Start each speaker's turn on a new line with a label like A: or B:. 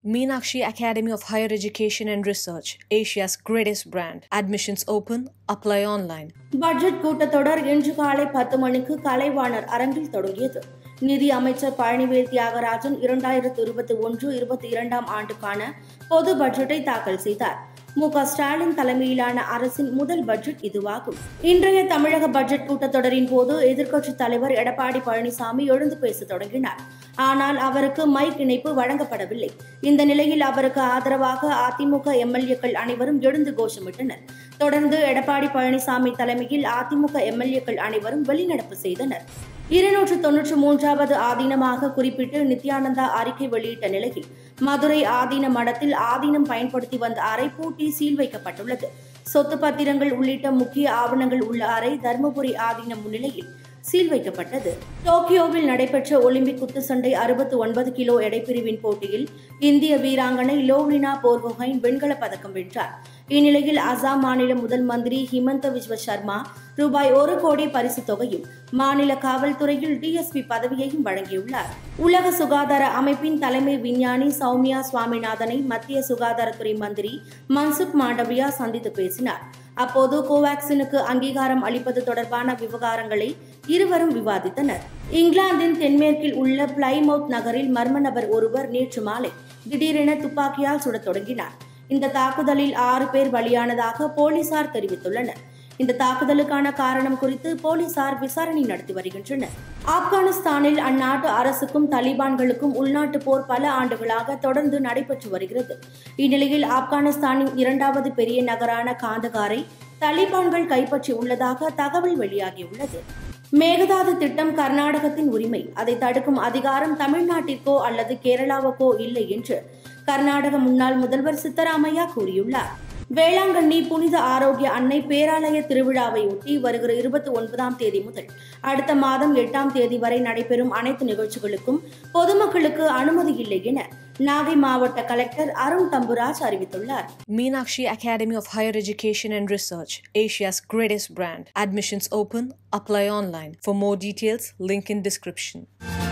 A: Meenakshi Academy of Higher Education and Research, Asia's greatest brand. Admissions open, apply online.
B: Budget கூட்டத்தொடர் இன்று காலை பத்து மணிக்கு கலைவாணர் அரங்கில் தொடங்கியது நிதி அமைச்சர் பழனிவேல் தியாகராஜன் இரண்டாயிரத்து இருபத்தி ஒன்று இருபத்தி இரண்டாம் ஆண்டுக்கான பொது பட்ஜெட்டை தாக்கல் செய்தார் மு க ஸ்டாலின் தலைமையிலான அரசின் முதல் பட்ஜெட் இதுவாகும் இன்றைய தமிழக பட்ஜெட் கூட்டத்தொடரின் போது எதிர்க்கட்சித் தலைவர் எடப்பாடி பழனிசாமி எழுந்து பேசத் தொடங்கினார் ஆனால் அவருக்கு மைக் இணைப்பு வழங்கப்படவில்லை இந்த நிலையில் அவருக்கு ஆதரவாக அதிமுக எம்எல்ஏக்கள் அனைவரும் எழுந்து கோஷமிட்டனர் தொடர்ந்து எடப்பாடி பழனிசாமி தலைமையில் அதிமுக எம்எல்ஏக்கள் அனைவரும் வெளிநடப்பு செய்தனர் இருநூற்று தொன்னூற்று மூன்றாவது ஆதீனமாக குறிப்பிட்டு நித்யானந்தா அறிக்கை வெளியிட்ட நிலையில் மதுரை ஆதீன மடத்தில் ஆதீனம் பயன்படுத்தி வந்த அறை பூட்டி சீல் வைக்கப்பட்டுள்ளது சொத்து பத்திரங்கள் உள்ளிட்ட முக்கிய ஆவணங்கள் உள்ள அறை தருமபுரி ஆதீனம் முன்னிலையில் சீல் வைக்கப்பட்டது டோக்கியோவில் நடைபெற்ற ஒலிம்பிக் குத்துச்சண்டை அறுபத்தி ஒன்பது கிலோ எடைப்பிரிவின் போட்டியில் இந்திய வீராங்கனை லோவ்லினா போர்கோஹைன் வெண்கலப் பதக்கம் வென்றார் இந்நிலையில் அசாம் மாநில முதல் மந்திரி ஹிமந்த விஸ்வ சர்மா ரூபாய் ஒரு கோடி பரிசு தொகையும் மாநில காவல்துறையில் டிஎஸ்பி பதவியையும் வழங்கியுள்ளார் உலக சுகாதார அமைப்பின் தலைமை விஞ்ஞானி சௌமியா சுவாமிநாதனை மத்திய சுகாதாரத்துறை மந்திரி மன்சுக் மாண்டவியா சந்தித்து பேசினார் அப்போது கோவாக்சினுக்கு அங்கீகாரம் அளிப்பது தொடர்பான விவகாரங்களை இருவரும் விவாதித்தனர் இங்கிலாந்தின் தென்மேற்கில் உள்ள பிளைமவுத் நகரில் மர்ம நபர் ஒருவர் நேற்று மாலை திடீரென துப்பாக்கியால் சுடத் தொடங்கினார் இந்த தாக்குதலில் ஆறு பேர் பலியானதாக போலீசார் தெரிவித்துள்ளனர் இந்த தாக்குதலுக்கான காரணம் குறித்து போலீசார் விசாரணை நடத்தி வருகின்றனர் ஆப்கானிஸ்தானில் அந்நாட்டு அரசுக்கும் தலிபான்களுக்கும் உள்நாட்டு போர் பல ஆண்டுகளாக தொடர்ந்து நடைபெற்று வருகிறது இந்நிலையில் ஆப்கானிஸ்தானின் இரண்டாவது பெரிய நகரான காந்தகாரை தலிபான்கள் கைப்பற்றி உள்ளதாக தகவல் வெளியாகியுள்ளது மேகதாது திட்டம் கர்நாடகத்தின் உரிமை அதை தடுக்கும் அதிகாரம் தமிழ்நாட்டிற்கோ அல்லது கேரளாவுக்கோ இல்லை என்று கர்நாடக முன்னாள் முதல்வர் சித்தராமையா கூறியுள்ளார் வேளாங்கண்ணி புனித ஆரோக்கிய அன்னை பேராலய திருவிழாவை ஒட்டி வருகிற இருபத்தி ஒன்பதாம் தேதி முதல் அடுத்த மாதம் எட்டாம் தேதி வரை நடைபெறும் அனைத்து நிகழ்ச்சிகளுக்கும் பொதுமக்களுக்கு அனுமதி இல்லை என நாகை மாவட்ட கலெக்டர் அருண் தம்புராஜ் அறிவித்துள்ளார்
A: Meenakshi Academy of Higher Education and Research, Asia's greatest brand. Admissions open, apply online. For more details, link in description.